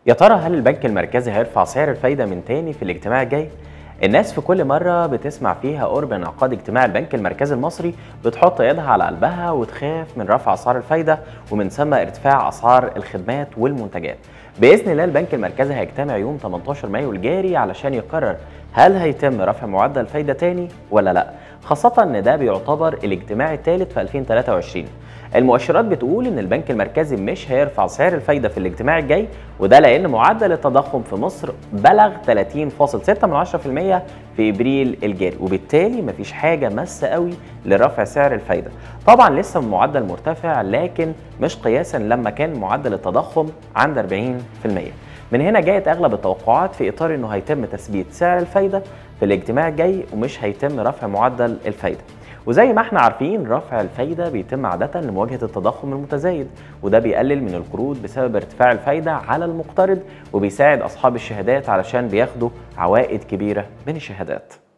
يا ترى هل البنك المركزي هيرفع سعر الفايدة من تاني في الاجتماع الجاي؟ الناس في كل مرة بتسمع فيها قرب انعقاد اجتماع البنك المركزي المصري بتحط ايدها على قلبها وتخاف من رفع اسعار الفايدة ومن ثم ارتفاع اسعار الخدمات والمنتجات. بإذن الله البنك المركزي هيجتمع يوم 18 مايو الجاري علشان يقرر هل هيتم رفع معدل الفايدة تاني ولا لا؟ خاصة ان ده بيعتبر الاجتماع الثالث في 2023 المؤشرات بتقول ان البنك المركزي مش هيرفع سعر الفايده في الاجتماع الجاي وده لان معدل التضخم في مصر بلغ 30.6% في ابريل الجاري وبالتالي مفيش حاجه ماسه قوي لرفع سعر الفايده طبعا لسه معدل مرتفع لكن مش قياسا لما كان معدل التضخم عند 40% من هنا جاءت اغلب التوقعات في اطار انه هيتم تثبيت سعر الفايده في الاجتماع الجاي ومش هيتم رفع معدل الفايده وزي ما احنا عارفين رفع الفايدة بيتم عادة لمواجهة التضخم المتزايد وده بيقلل من القروض بسبب ارتفاع الفايدة على المقترض وبيساعد أصحاب الشهادات علشان بياخدوا عوائد كبيرة من الشهادات